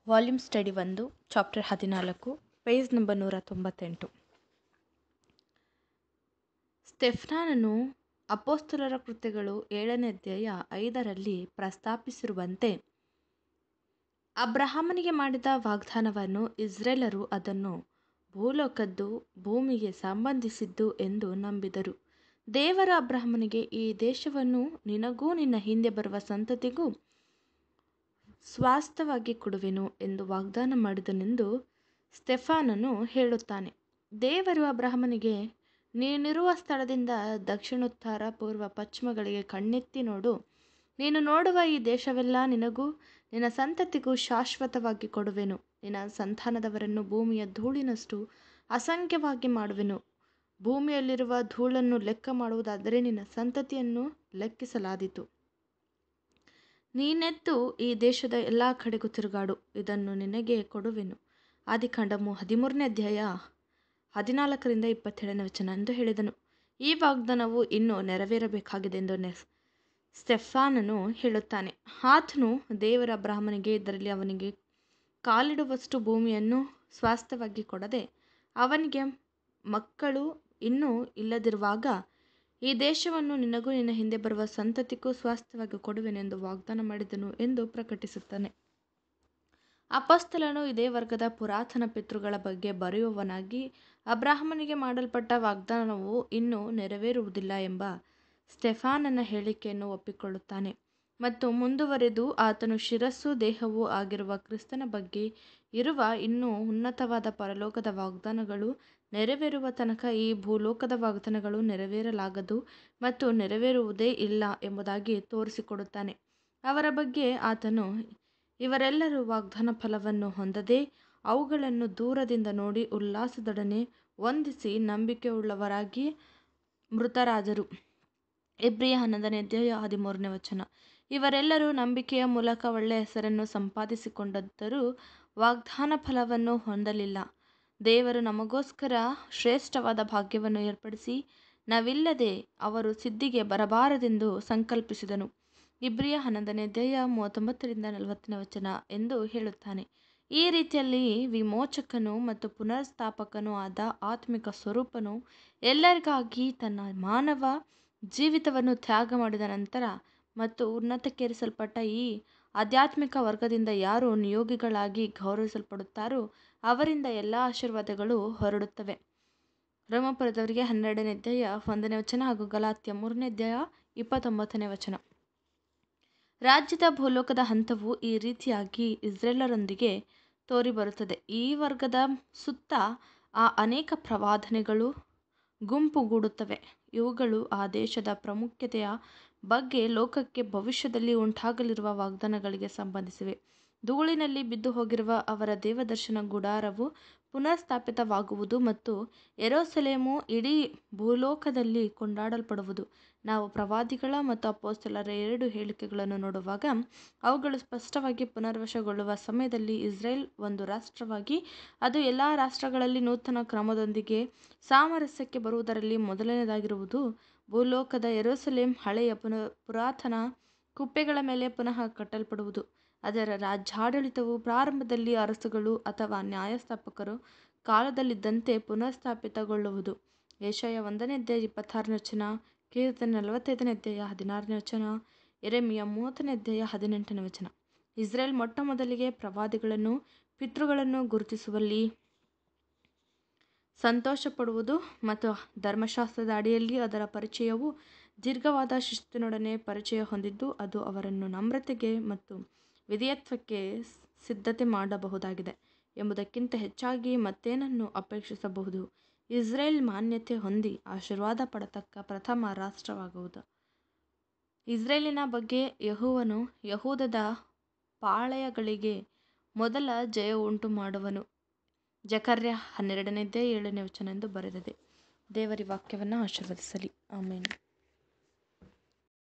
volume study ಒಂದು chapter ಹದಿನಾಲ್ಕು page number ನೂರ ತೊಂಬತ್ತೆಂಟು ಸ್ಟೆಫ್ನಾನನು ಅಪೋಸ್ತಲರ ಕೃತ್ಯಗಳು ಏಳನೇ ಅಧ್ಯಾಯ ಐದರಲ್ಲಿ ಪ್ರಸ್ತಾಪಿಸಿರುವಂತೆ ಅಬ್ರಹಾಮನಿಗೆ ಮಾಡಿದ ವಾಗ್ದಾನವನ್ನು ಇಸ್ರೇಲರು ಅದನ್ನು ಭೂಲೋಕದ್ದು ಭೂಮಿಗೆ ಸಂಬಂಧಿಸಿದ್ದು ಎಂದು ನಂಬಿದರು ದೇವರು ಅಬ್ರಹಾಮನಿಗೆ ಈ ದೇಶವನ್ನು ನಿನಗೂ ನಿನ್ನ ಹಿಂದೆ ಬರುವ ಸಂತತಿಗೂ ಸ್ವಾಸ್ಥ್ಯವಾಗಿ ಕೊಡುವೆನು ಎಂದು ವಾಗ್ದಾನ ಮಾಡಿದನೆಂದು ಸ್ಟೆಫಾನನು ಹೇಳುತ್ತಾನೆ ದೇವರು ಅಬ್ರಹಾಮನಿಗೆ ನೀನಿರುವ ಸ್ಥಳದಿಂದ ದಕ್ಷಿಣೋತ್ತರ ಪೂರ್ವ ಪಶ್ಚಿಮಗಳಿಗೆ ಕಣ್ಣೆತ್ತಿ ನೋಡು ನೀನು ನೋಡುವ ಈ ದೇಶವೆಲ್ಲ ನಿನಗೂ ನಿನ್ನ ಸಂತತಿಗೂ ಶಾಶ್ವತವಾಗಿ ಕೊಡುವೆನು ನಿನ್ನ ಸಂತಾನದವರನ್ನು ಭೂಮಿಯ ಧೂಳಿನಷ್ಟು ಅಸಂಖ್ಯವಾಗಿ ಮಾಡುವೆನು ಭೂಮಿಯಲ್ಲಿರುವ ಧೂಳನ್ನು ಲೆಕ್ಕ ಮಾಡುವುದಾದರೆ ನಿನ್ನ ಸಂತತಿಯನ್ನು ಲೆಕ್ಕಿಸಲಾದೀತು ನೀನೆದ್ದು ಈ ದೇಶದ ಎಲ್ಲ ಕಡೆಗೂ ತಿರುಗಾಡು ಇದನ್ನು ನಿನಗೆ ಕೊಡುವೆನು ಆದಿಕಾಂಡಮು ಹದಿಮೂರನೇ ಅಧ್ಯಾಯ ಹದಿನಾಲ್ಕರಿಂದ ಇಪ್ಪತ್ತೇಳನೇ ವಚನ ಎಂದು ಹೇಳಿದನು ಈ ವಾಗ್ದಾನವು ಇನ್ನೂ ನೆರವೇರಬೇಕಾಗಿದೆ ಎಂದು ನೆ ಸ್ಟೆಫಾನನು ಹೇಳುತ್ತಾನೆ ಆತನು ದೇವರ ಬ್ರಾಹ್ಮಣಿಗೆ ಇದರಲ್ಲಿ ಅವನಿಗೆ ಕಾಲಿಡುವಷ್ಟು ಭೂಮಿಯನ್ನು ಸ್ವಾಸ್ಥ್ಯವಾಗಿ ಕೊಡದೆ ಅವನಿಗೆ ಮಕ್ಕಳು ಇನ್ನೂ ಇಲ್ಲದಿರುವಾಗ ಈ ದೇಶವನ್ನು ನಿನಗೂ ನಿನ್ನ ಹಿಂದೆ ಬರುವ ಸಂತತಿಗೂ ಸ್ವಾಸ್ಥ್ಯವಾಗಿ ಕೊಡುವೆನೆಂದು ವಾಗ್ದಾನ ಮಾಡಿದನು ಎಂದು ಪ್ರಕಟಿಸುತ್ತಾನೆ ಅಪಸ್ತಲನು ಇದೇ ವರ್ಗದ ಪುರಾತನ ಪಿತೃಗಳ ಬಗ್ಗೆ ಬರೆಯುವವನಾಗಿ ಅಬ್ರಾಹ್ಮನಿಗೆ ಮಾಡಲ್ಪಟ್ಟ ವಾಗ್ದಾನವು ಇನ್ನೂ ನೆರವೇರುವುದಿಲ್ಲ ಎಂಬ ಸ್ಟೆಫಾನನ ಹೇಳಿಕೆಯನ್ನು ಒಪ್ಪಿಕೊಳ್ಳುತ್ತಾನೆ ಮತ್ತು ಮುಂದುವರೆದು ಆತನು ಶಿರಸ್ಸು ದೇಹವೂ ಆಗಿರುವ ಕ್ರಿಸ್ತನ ಬಗ್ಗೆ ಇರುವ ಇನ್ನೂ ಉನ್ನತವಾದ ಪರಲೋಕದ ವಾಗ್ದಾನಗಳು ನೆರವೇರುವ ತನಕ ಈ ಭೂಲೋಕದ ವಾಗ್ದಾನಗಳು ನೆರವೇರಲಾಗದು ಮತ್ತು ನೆರವೇರುವುದೇ ಇಲ್ಲ ಎಂಬುದಾಗಿ ತೋರಿಸಿಕೊಡುತ್ತಾನೆ ಅವರ ಬಗ್ಗೆ ಆತನು ಇವರೆಲ್ಲರೂ ವಾಗ್ದಾನ ಫಲವನ್ನು ಹೊಂದದೆ ಅವುಗಳನ್ನು ದೂರದಿಂದ ನೋಡಿ ಉಲ್ಲಾಸದೊಡನೆ ವಂದಿಸಿ ನಂಬಿಕೆಯುಳ್ಳವರಾಗಿ ಮೃತರಾದರು ಇಬ್ರಿಯ ಹನ್ನೊಂದನೇ ಅಧ್ಯಾಯ ಹದಿಮೂರನೇ ವಚನ ಇವರೆಲ್ಲರೂ ನಂಬಿಕೆಯ ಮೂಲಕ ಒಳ್ಳೆಯ ಹೆಸರನ್ನು ಸಂಪಾದಿಸಿಕೊಂಡದ್ದರೂ ವಾಗ್ದಾನ ಫಲವನ್ನು ಹೊಂದಲಿಲ್ಲ ದೇವರು ನಮಗೋಸ್ಕರ ಶ್ರೇಷ್ಠವಾದ ಭಾಗ್ಯವನ್ನು ಏರ್ಪಡಿಸಿ ನಾವಿಲ್ಲದೆ ಅವರು ಸಿದ್ಧಿಗೆ ಬರಬಾರದೆಂದು ಸಂಕಲ್ಪಿಸಿದನು ಇಬ್ರಿಯ ಹನ್ನೊಂದನೇ ಅಧ್ಯಾಯ ಮೂವತ್ತೊಂಬತ್ತರಿಂದ ನಲವತ್ತನೇ ವಚನ ಎಂದು ಹೇಳುತ್ತಾನೆ ಈ ರೀತಿಯಲ್ಲಿ ವಿಮೋಚಕನು ಮತ್ತು ಪುನರ್ಸ್ಥಾಪಕನೂ ಆದ ಆತ್ಮಿಕ ಸ್ವರೂಪನು ಎಲ್ಲರಿಗಾಗಿ ತನ್ನ ಮಾನವ ಜೀವಿತವನ್ನು ತ್ಯಾಗ ಮಾಡಿದ ನಂತರ ಮತ್ತು ಉನ್ನತಕ್ಕೇರಿಸಲ್ಪಟ್ಟ ಈ ಆಧ್ಯಾತ್ಮಿಕ ವರ್ಗದಿಂದ ಯಾರು ನಿಯೋಗಿಗಳಾಗಿ ಗೌರವಿಸಲ್ಪಡುತ್ತಾರೋ ಅವರಿಂದ ಎಲ್ಲ ಆಶೀರ್ವಾದಗಳು ಹೊರಡುತ್ತವೆ ರೋಮಪುರದವರಿಗೆ ಹನ್ನೆರಡನೇ ಅಧ್ಯಾಯ ಒಂದನೇ ವಚನ ಹಾಗೂ ಗಲಾತ್ಯ ಮೂರನೇ ಅಧ್ಯಾಯ ಇಪ್ಪತ್ತೊಂಬತ್ತನೇ ವಚನ ರಾಜ್ಯದ ಭೂಲೋಕದ ಹಂತವು ಈ ರೀತಿಯಾಗಿ ಇಸ್ರೇಲರೊಂದಿಗೆ ತೋರಿಬರುತ್ತದೆ ಈ ವರ್ಗದ ಸುತ್ತ ಆ ಅನೇಕ ಪ್ರವಾದನೆಗಳು ಗುಂಪುಗೂಡುತ್ತವೆ ಇವುಗಳು ಆ ದೇಶದ ಪ್ರಾಮುಖ್ಯತೆಯ ಬಗ್ಗೆ ಲೋಕಕ್ಕೆ ಭವಿಷ್ಯದಲ್ಲಿ ಉಂಟಾಗಲಿರುವ ವಾಗ್ದಾನಗಳಿಗೆ ಸಂಬಂಧಿಸಿವೆ ಧೂಳಿನಲ್ಲಿ ಬಿದ್ದು ಹೋಗಿರುವ ಅವರ ದೇವದರ್ಶನ ಗುಡಾರವು ಪುನರ್ಸ್ಥಾಪಿತವಾಗುವುದು ಮತ್ತು ಎರೋಸಲೇಮು ಇಡೀ ಭೂಲೋಕದಲ್ಲಿ ಕೊಂಡಾಡಲ್ಪಡುವುದು ನಾವು ಪ್ರವಾದಿಗಳ ಮತ್ತು ಅಪೋಸ್ತಲರ ಎರಡು ಹೇಳಿಕೆಗಳನ್ನು ನೋಡುವಾಗ ಅವುಗಳು ಸ್ಪಷ್ಟವಾಗಿ ಪುನರ್ವಶಗೊಳ್ಳುವ ಸಮಯದಲ್ಲಿ ಇಸ್ರೇಲ್ ಒಂದು ರಾಷ್ಟ್ರವಾಗಿ ಅದು ಎಲ್ಲ ರಾಷ್ಟ್ರಗಳಲ್ಲಿ ನೂತನ ಕ್ರಮದೊಂದಿಗೆ ಸಾಮರಸ್ಯಕ್ಕೆ ಬರುವುದರಲ್ಲಿ ಮೊದಲನೇದಾಗಿರುವುದು ಭೂಲೋಕದ ಎರೋಸಲೇಮ್ ಹಳೆಯ ಪುನ ಪುರಾತನ ಕುಪ್ಪೆಗಳ ಮೇಲೆ ಪುನಃ ಕಟ್ಟಲ್ಪಡುವುದು ಅದರ ರಾಜ್ಯಾಡಳಿತವು ಪ್ರಾರಂಭದಲ್ಲಿ ಅರಸುಗಳು ಅಥವಾ ನ್ಯಾಯಸ್ಥಾಪಕರು ಕಾಲದಲ್ಲಿದ್ದಂತೆ ಪುನರ್ಸ್ಥಾಪಿತಗೊಳ್ಳುವುದು ಏಷಯ ಒಂದನೇ ಅಧ್ಯಾಯ ಇಪ್ಪತ್ತಾರನೇ ವಚನ ಕೀರ್ತನೆ ನಲವತ್ತೈದನೇ ಅಧ್ಯಾಯ ಹದಿನಾರನೇ ವಚನ ಎರೆಮಿಯ ಮೂವತ್ತನೇ ಅಧ್ಯಾಯ ಹದಿನೆಂಟನೇ ವಚನ ಇಸ್ರೇಲ್ ಮೊಟ್ಟ ಮೊದಲಿಗೆ ಪ್ರವಾದಿಗಳನ್ನು ಪಿತೃಗಳನ್ನು ಗುರುತಿಸುವಲ್ಲಿ ಸಂತೋಷಪಡುವುದು ಮತ್ತು ಧರ್ಮಶಾಸ್ತ್ರದ ಅಡಿಯಲ್ಲಿ ಅದರ ಪರಿಚಯವು ದೀರ್ಘವಾದ ಶಿಸ್ತಿನೊಡನೆ ಪರಿಚಯ ಹೊಂದಿದ್ದು ಅದು ಅವರನ್ನು ನಮ್ರತೆಗೆ ಮತ್ತು ವಿಧೇಯತ್ವಕ್ಕೆ ಸಿದ್ಧತೆ ಮಾಡಬಹುದಾಗಿದೆ ಎಂಬುದಕ್ಕಿಂತ ಹೆಚ್ಚಾಗಿ ಮತ್ತೇನನ್ನು ಅಪೇಕ್ಷಿಸಬಹುದು ಇಸ್ರೇಲ್ ಮಾನ್ಯತೆ ಹೊಂದಿ ಆಶೀರ್ವಾದ ಪಡತಕ್ಕ ಪ್ರಥಮ ರಾಷ್ಟ್ರವಾಗುವುದು ಇಸ್ರೇಲಿನ ಬಗ್ಗೆ ಯಹುವನು ಯಹೂದದ ಪಾಳೆಯಗಳಿಗೆ ಮೊದಲ ಜಯ ಉಂಟು ಮಾಡುವನು ಜಕರ್ಯ ಹನ್ನೆರಡನೇದೇ ಏಳನೇ ವಚನ ಎಂದು ಬರೆದಿದೆ ದೇವರಿ ವಾಕ್ಯವನ್ನು ಆಶೀರ್ವದಿಸಲಿ ಆಮೇಲೆ